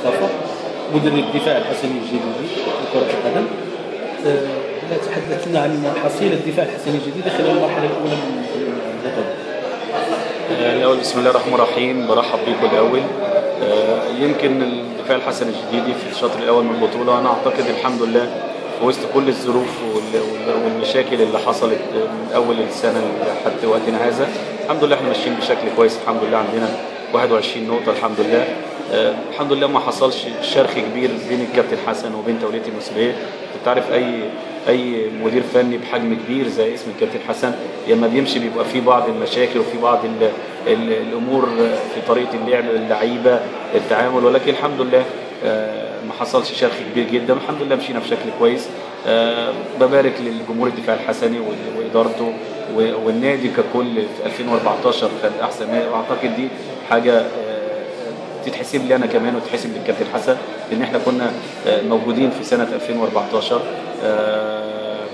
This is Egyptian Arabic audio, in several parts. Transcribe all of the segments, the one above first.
مصطفى مدرب الدفاع الحسني الجديدي لكرة القدم آه، إذا تحدثنا عن حصيلة الدفاع الحسني الجديدة خلال المرحلة الأولى من البطولة الأول بسم الله الرحمن الرحيم برحب بيكم الأول آه، يمكن الدفاع الحسن الجديدي في الشطر الأول من البطولة أنا أعتقد الحمد لله في وسط كل الظروف وال- وال- والمشاكل اللي حصلت من أول السنة لحد وقتنا هذا الحمد لله احنا ماشيين بشكل كويس الحمد لله عندنا 21 نقطة الحمد لله آه، الحمد لله ما حصلش شرخ كبير بين الكابتن حسن وبين تولية المسؤولية انت عارف اي اي مدير فني بحجم كبير زي اسم الكابتن حسن لما بيمشي بيبقى في بعض المشاكل وفي بعض ال ال الامور في طريقه اللعب اللعيبه التعامل ولكن الحمد لله آه، ما حصلش شرخ كبير جدا الحمد لله مشينا بشكل كويس آه، ببارك للجمهور الدفاع الحسني وال- وادارته و- والنادي ككل في 2014 خد احسن نادي واعتقد دي حاجه آه، تتحسب لي انا كمان وتتحسب للكابتن حسن لان احنا كنا آه، موجودين في سنه 2014 آه،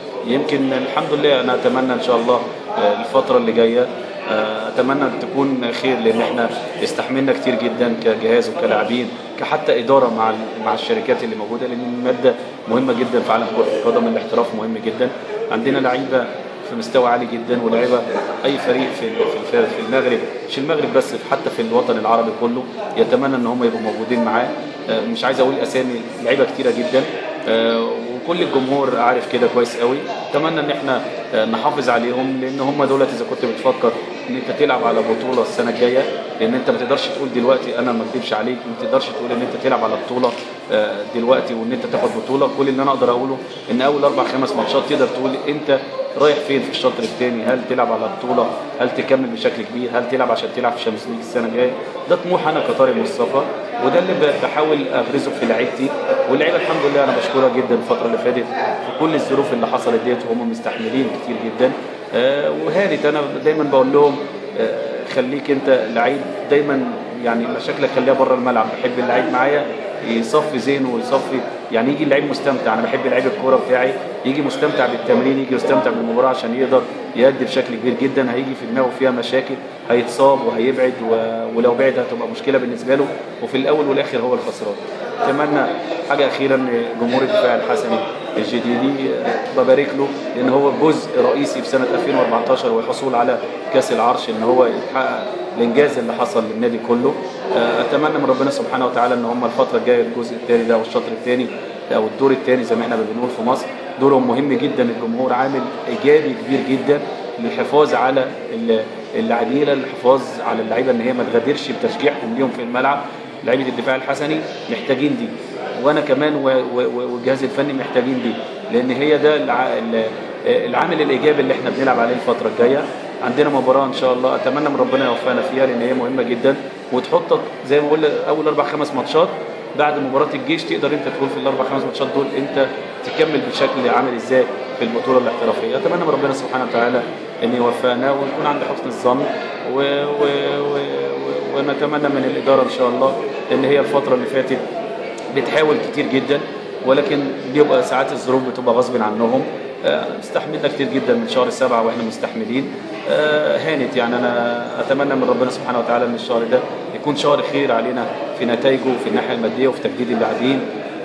يمكن الحمد لله انا اتمنى ان شاء الله آه، الفتره اللي جايه آه، اتمنى ان تكون خير لان احنا استحملنا كتير جدا كجهاز وكلاعبين كحتى اداره مع ال- مع الشركات اللي موجوده لان الماده مهمه جدا في عالم كره القدم الاحتراف مهم جدا عندنا لعيبه في مستوى عالي جدا ولاعيبه اي فريق في في الف- في المغرب مش المغرب بس حتى في الوطن العربي كله يتمنى ان هم يبقوا موجودين معاه آه، مش عايز اقول اسامي لعيبه كتيره جدا آه، وكل الجمهور عارف كده كويس قوي اتمنى ان احنا آه، نحافظ عليهم لان هم دولت اذا كنت بتفكر ان انت تلعب على بطوله السنه الجايه لان انت ما تقدرش تقول دلوقتي انا ما اكذبش عليك ما تقدرش تقول ان انت تلعب على بطوله آه، دلوقتي وان انت تاخد بطوله كل اللي انا اقدر اقوله ان اول اربع خمس ماتشات تقدر تقول انت رايح فين في الشوط الثاني هل تلعب على بطوله هل تكمل بشكل كبير هل تلعب عشان تلعب في الشامبيونز ليج السنه الجايه ده طموح انا كطارق مصطفى وده اللي ب- بحاول اغرزه في لعيبتي واللعيبه الحمد لله انا بشكرها جدا الفتره اللي فاتت في كل الظروف اللي حصلت ديت وهم مستحملين كتير جدا آه، وهانت انا دايما بقول لهم آه، خليك انت لعيب دايما يعني مشاكلك خليها بره الملعب بحب اللعيب معايا يصفي ذهنه ويصفي يعني يجي اللعيب مستمتع انا بحب لعيب الكوره بتاعي يجي مستمتع بالتمرين يجي مستمتع بالمباراه عشان يقدر يأدي بشكل كبير جدا هيجي في دماغه فيها مشاكل هيتصاب وهيبعد و... ولو بعد هتبقى مشكله بالنسبه له وفي الاول والاخر هو الخسران اتمنى حاجه اخيره ان جمهور الدفاع الحسني الجديدي آه، ببارك له لان هو جزء رئيسي في سنه 2014 والحصول على كاس العرش ان هو يحقق الانجاز اللي حصل للنادي كله آه، اتمنى من ربنا سبحانه وتعالى ان هم الفتره الجايه الجزء الثاني ده والشطر الثاني او الدور الثاني زي ما احنا بنقول في مصر دورهم مهم جدا الجمهور عامل ايجابي كبير جدا للحفاظ على ال- اللاعبين الحفاظ على اللعيبه ان هي ما تغادرش بتشجيعهم ليهم في الملعب لعيبه الدفاع الحسني محتاجين دي وانا كمان و- و- والجهاز الفني محتاجين دي لان هي ده الع- ال- العامل الايجابي اللي احنا بنلعب عليه الفتره الجايه عندنا مباراه ان شاء الله اتمنى من ربنا يوفقنا فيها لان هي مهمه جدا وتحطك زي ما بقول اول اربع خمس ماتشات بعد مباراه الجيش تقدر انت تقول في الاربع خمس ماتشات دول انت تكمل بشكل عامل ازاي في البطوله الاحترافيه اتمنى من ربنا سبحانه وتعالى ان يوفقنا ونكون عند حسن الظن و... و... و... و... ونتمنى من الاداره ان شاء الله ان هي الفتره اللي فاتت بتحاول كتير جدا ولكن بيبقى ساعات الظروف بتبقى غصب عنهم آه، استحملنا كتير جدا من شهر السبعة واحنا مستحملين آه، هانت يعني انا اتمنى من ربنا سبحانه وتعالى ان الشهر ده يكون شهر خير علينا في نتائجه وفي الناحيه الماديه وفي تجديد اللاعبين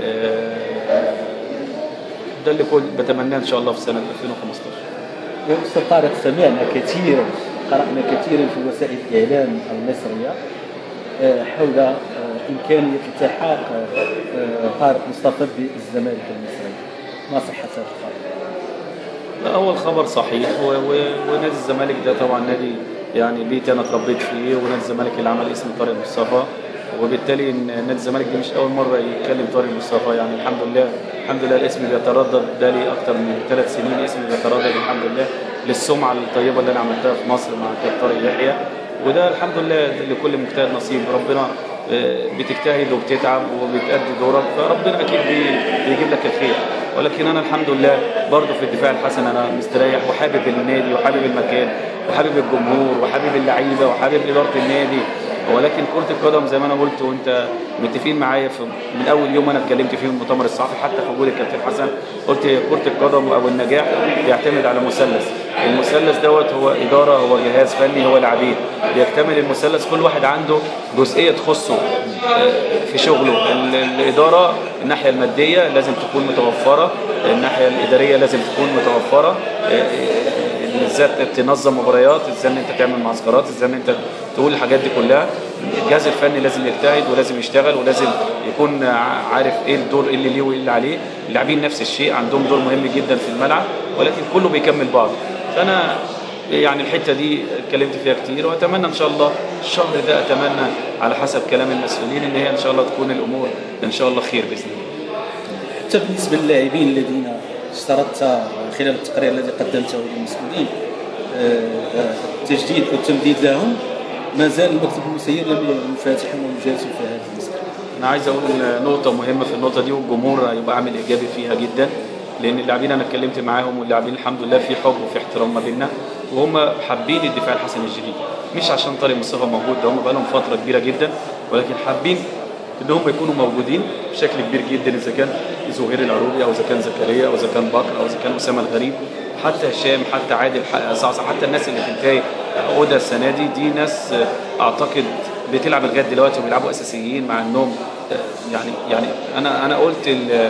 آه، ده اللي كنت بتمناه ان شاء الله في سنه 2015 يا أستاذ طارق سمعنا كثيرا قرأنا كثيرا في وسائل الإعلام المصرية آه، حول آه، إمكانية التحاق آه، طارق مصطفى بالزمالك المصري ما صحة هذا الخبر؟ لا هو الخبر صحيح و... و... ونادي الزمالك ده طبعا نادي يعني بيتي انا اتربيت فيه ونادي الزمالك اللي عمل اسم طارق مصطفى وبالتالي إن نادي الزمالك دي مش اول مره يتكلم طارق مصطفى يعني الحمد لله الحمد لله الاسم بيتردد ده لي اكتر من ثلاث سنين اسمي بيتردد الحمد لله للسمعه الطيبه اللي انا عملتها في مصر مع كابتن طارق يحيى وده الحمد لله لكل مجتهد نصيب ربنا آه، بتجتهد وبتتعب وبتأدي دورك فربنا اكيد بي- بيجيب لك الخير ولكن انا الحمد لله برضه في الدفاع الحسن انا مستريح وحابب النادي وحابب المكان وحابب الجمهور وحابب اللعيبه وحابب اداره النادي ولكن كره القدم زي ما انا قلت وانت متفقين معايا في من اول يوم انا اتكلمت فيه في المؤتمر الصحفي حتى في وجود الكابتن حسن قلت هي كره القدم او النجاح بيعتمد على مثلث المثلث دوت هو اداره هو جهاز فني هو لاعبين بيكتمل المثلث كل واحد عنده جزئيه تخصه آه، في شغله ال- الاداره الناحيه الماديه لازم تكون متوفره الناحيه الاداريه لازم تكون متوفره آه، ازاي تنظم مباريات ازاي ان انت تعمل معسكرات ازاي ان انت تقول الحاجات دي كلها الجهاز الفني لازم يجتهد ولازم يشتغل ولازم يكون ع- عارف ايه الدور اللي ليه وايه اللي عليه اللاعبين نفس الشيء عندهم دور مهم جدا في الملعب ولكن كله بيكمل بعض فانا يعني الحته دي اتكلمت فيها كتير واتمنى ان شاء الله الشهر ده اتمنى على حسب كلام المسؤولين ان هي ان شاء الله تكون الامور ان شاء الله خير باذن الله حتى بالنسبه للاعبين الذين اشترطت خلال التقرير الذي قدمته للمسؤولين آه، آه، التجديد او التمديد لهم ما زال المكتب المسير لم يفاتحهم ويجالسوا في هذه المسألة انا عايز اقول نقطه مهمه في النقطه دي والجمهور هيبقى عامل ايجابي فيها جدا لان اللاعبين انا اتكلمت معاهم واللاعبين الحمد لله في حب وفي احترام ما بيننا وهم حابين الدفاع الحسن الجديد مش عشان طارق مصطفى موجود ده هم بقى لهم فتره كبيره جدا ولكن حابين ان هم يكونوا موجودين بشكل كبير جدا اذا كان زهير العروبي او اذا كان زكريا او اذا كان بكر او اذا كان اسامه الغريب حتى هشام حتى عادل حتى صعصع حتى الناس اللي بتنتهي اودا السنه دي دي ناس آه، اعتقد بتلعب لغايه دلوقتي وبيلعبوا اساسيين مع انهم آه، يعني يعني انا انا قلت ال-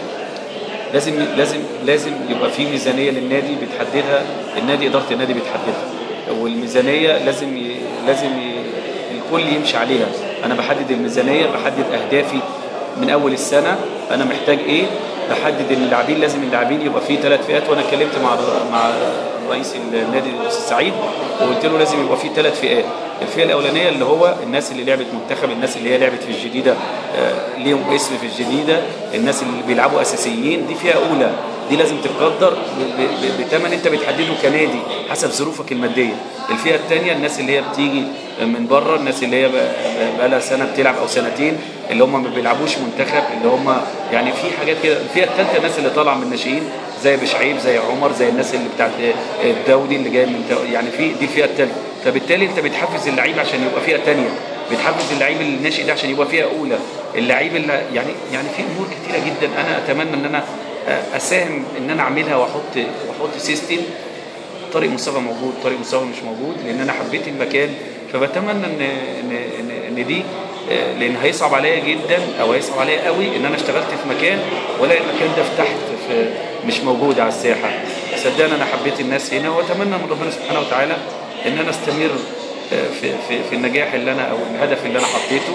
لازم لازم لازم يبقى في ميزانيه للنادي بتحددها النادي اداره النادي بتحددها والميزانيه لازم ي... لازم ي... الكل يمشي عليها انا بحدد الميزانيه بحدد اهدافي من اول السنه انا محتاج ايه بحدد ان اللاعبين لازم اللاعبين يبقى في ثلاث فئات وانا اتكلمت مع مع رئيس النادي الاستاذ سعيد وقلت له لازم يبقى في ثلاث فئات الفئه الاولانيه اللي هو الناس اللي لعبت منتخب الناس اللي هي لعبت في الجديده آه، ليهم اسم في الجديده الناس اللي بيلعبوا اساسيين دي فئه اولى دي لازم تقدر ب- ب- بثمن انت بتحدده كنادي حسب ظروفك الماديه الفئه الثانيه الناس اللي هي بتيجي من بره الناس اللي هي بقى لها سنه بتلعب او سنتين اللي هم ما بيلعبوش منتخب اللي هم يعني في حاجات كده الفئه الثالثه الناس اللي طالعه من الناشئين زي بشعيب زي عمر زي الناس اللي بتاعت الدولي اللي جاي من دو- يعني في دي الفئه الثالثه فبالتالي انت بتحفز اللعيب عشان يبقى فئه ثانيه بتحفز اللعيب الناشئ ده عشان يبقى فئه اولى اللعيب اللي يعني يعني في امور كتيره جدا انا اتمنى ان انا اساهم ان انا اعملها واحط واحط سيستم طارق مصطفى موجود طارق مصطفى مش موجود لان انا حبيت المكان فبتمنى ان ان ان, إن دي آه، لان هيصعب عليا جدا او هيصعب عليا قوي ان انا اشتغلت في مكان والاقي المكان ده في تحت في مش موجود على الساحه صدقني انا حبيت الناس هنا واتمنى من ربنا سبحانه وتعالى ان انا استمر آه، في في في النجاح اللي انا او الهدف اللي انا حطيته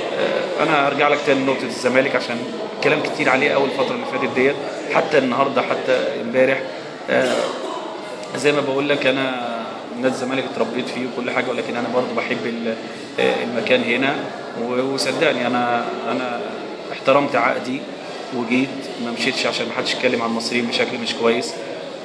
آه، انا ارجع لك تاني لنقطه الزمالك عشان كلام كتير عليه اول الفتره اللي فاتت ديت حتى النهارده حتى امبارح آه، زي ما بقول لك انا نادي الزمالك اتربيت فيه وكل حاجه ولكن انا برضو بحب ال- آه، المكان هنا و- وصدقني انا انا احترمت عقدي وجيت ما مشيتش عشان ما حدش يتكلم عن المصريين بشكل مش كويس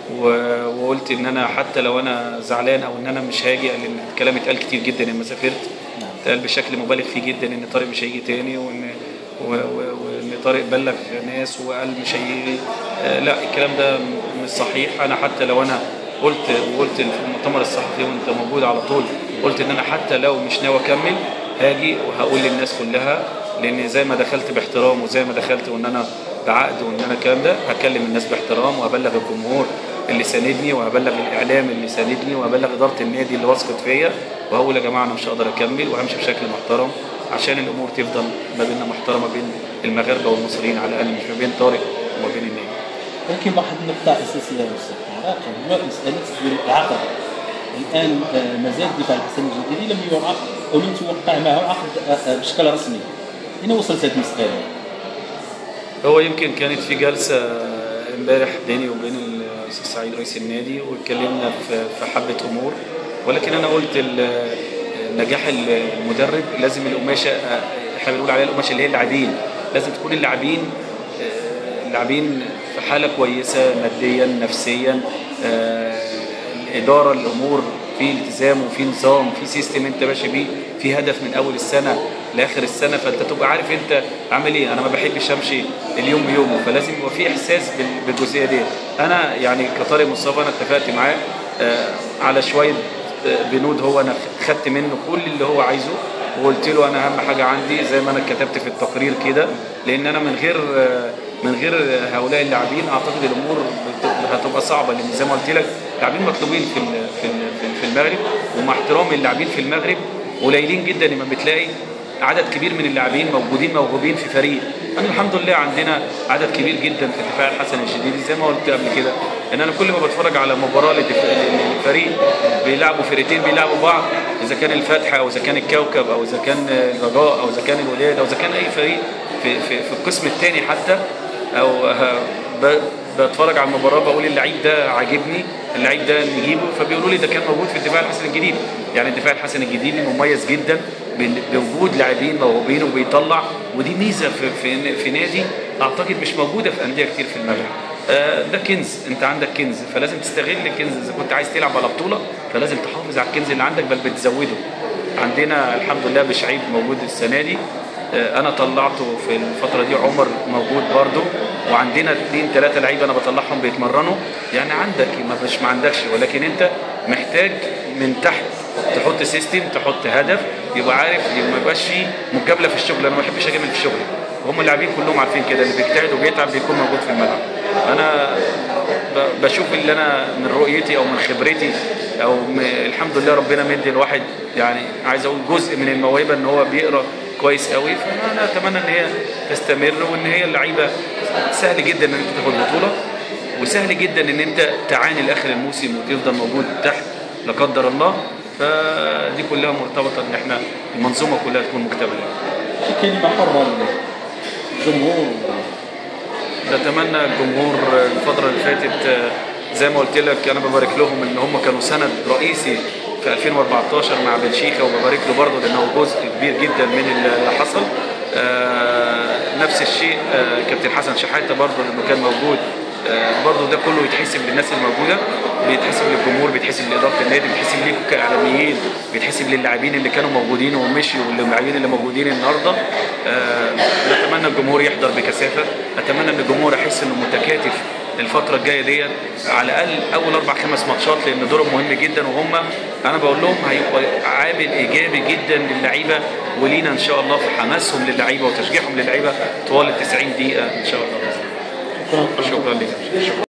و- وقلت ان انا حتى لو انا زعلان او ان انا مش هاجي لان الكلام اتقال كتير جدا لما سافرت اتقال بشكل مبالغ فيه جدا ان طارق مش هيجي تاني وان و- و- وان طارق بلغ ناس وقال مش هيجي آه، لا الكلام ده م- مش صحيح انا حتى لو انا قلت وقلت في المؤتمر الصحفي وانت موجود على طول قلت ان انا حتى لو مش ناوي اكمل هاجي وهقول للناس كلها لان زي ما دخلت باحترام وزي ما دخلت وان انا بعقد وان انا الكلام ده هكلم الناس باحترام وهبلغ الجمهور اللي ساندني وهبلغ الاعلام اللي ساندني وهبلغ اداره النادي اللي وثقت فيا وهقول يا جماعه انا مش هقدر اكمل وهمشي بشكل محترم عشان الامور تفضل ما بيننا محترمه بين المغاربه والمصريين على الاقل مش ما بين طارق وما بين النادي. ولكن واحد النقطة أساسية يا أستاذ طارق هو مسألة العقد الآن آه، مازال الدفاع الحسن الجديدي لم يوقع أو لم توقع معه عقد آه، آه، بشكل رسمي أين وصلت هذه المسألة؟ هو يمكن كانت في جلسة امبارح بيني وبين الأستاذ سعيد رئيس النادي واتكلمنا في في حبة أمور ولكن أنا قلت ال- نجاح المدرب لازم القماشة احنا بنقول عليها القماشة اللي هي اللاعبين لازم تكون اللاعبين آه، اللاعبين في حالة كويسة ماديا نفسيا آه، الإدارة الأمور في التزام وفي نظام في سيستم انت ماشي بيه في هدف من اول السنه لاخر السنه فانت تبقى عارف انت عامل ايه انا ما بحبش امشي اليوم بيومه فلازم يبقى في احساس بال- بالجزئيه دي انا يعني كطارق مصطفى انا اتفقت معاه آه، على شويه آه، بنود هو انا خدت منه كل اللي هو عايزه وقلت له انا اهم حاجه عندي زي ما انا كتبت في التقرير كده لان انا من غير من غير هؤلاء اللاعبين اعتقد الامور بت- هتبقى صعبه لان زي ما قلت لك لاعبين مطلوبين في ال- في ال- في المغرب ومع احترامي اللاعبين في المغرب قليلين جدا لما بتلاقي عدد كبير من اللاعبين موجودين موهوبين في فريق انا الحمد لله عندنا عدد كبير جدا في الدفاع الحسن الجديدي زي ما قلت قبل كده ان انا كل ما بتفرج على مباراه للدفاع- للفريق بيلعبوا فرقتين بيلعبوا بعض اذا كان الفتح او اذا كان الكوكب او اذا كان الرجاء او اذا كان الوداد او اذا كان اي فريق في في, في القسم الثاني حتى او آه، ب- بتفرج على المباراه بقول اللعيب ده عاجبني اللعيب ده نجيبه فبيقولوا لي ده كان موجود في الدفاع الحسن الجديد يعني الدفاع الحسن الجديد مميز جدا بال- بوجود لاعبين موهوبين وبيطلع ودي ميزه في في, في نادي اعتقد مش موجوده في انديه كتير في المغرب آه، ده كنز انت عندك كنز فلازم تستغل الكنز اذا كنت عايز تلعب على بطوله فلازم تحافظ على الكنز اللي عندك بل بتزوده عندنا الحمد لله بشعيب موجود السنه دي آه، انا طلعته في الفتره دي عمر موجود برضو وعندنا اثنين ثلاثه لعيبه انا بطلعهم بيتمرنوا يعني عندك ما مش ما عندكش ولكن انت محتاج من تحت تحط سيستم تحط هدف يبقى عارف ما يبقاش فيه مجامله في الشغل انا ما بحبش اجامل في شغلي هم اللاعبين كلهم عارفين كده اللي بيجتهد وبيتعب بيكون موجود في الملعب انا ب- بشوف اللي انا من رؤيتي او من خبرتي او م... الحمد لله ربنا مدي الواحد يعني عايز اقول جزء من الموهبه ان هو بيقرا كويس قوي فانا اتمنى ان هي تستمر وان هي اللعيبه سهل جدا ان انت تاخد بطوله وسهل جدا ان انت تعاني لاخر الموسم وتفضل موجود تحت لا قدر الله فدي كلها مرتبطه ان احنا المنظومه كلها تكون مكتمله شي كلمه حره للجمهور نتمنى الجمهور الفترة اللي فاتت آه، زي ما قلت لك أنا ببارك لهم إن هم كانوا سند رئيسي في 2014 مع بلشيكا وببارك له برضه لأنه جزء كبير جدا من اللي حصل آه، نفس الشيء آه، كابتن حسن شحاتة برضه لأنه كان موجود آه، برضه ده كله يتحسب للناس الموجودة بيتحسب للجمهور بيتحسب لإدارة النادي بيتحسب ليكم كإعلاميين بيتحسب للاعبين اللي كانوا موجودين ومشيوا واللاعبين اللي موجودين النهارده آه، نتمنى الجمهور يحضر بكثافه اتمنى ان الجمهور يحس انه متكاتف الفترة الجاية ديت على الأقل أول أربع خمس ماتشات لأن دورهم مهم جدا وهم أنا بقول لهم هيبقى عامل إيجابي جدا للعيبة ولينا إن شاء الله في حماسهم للعيبة وتشجيعهم للعيبة طوال ال 90 دقيقة إن شاء الله شكرا شكرا لك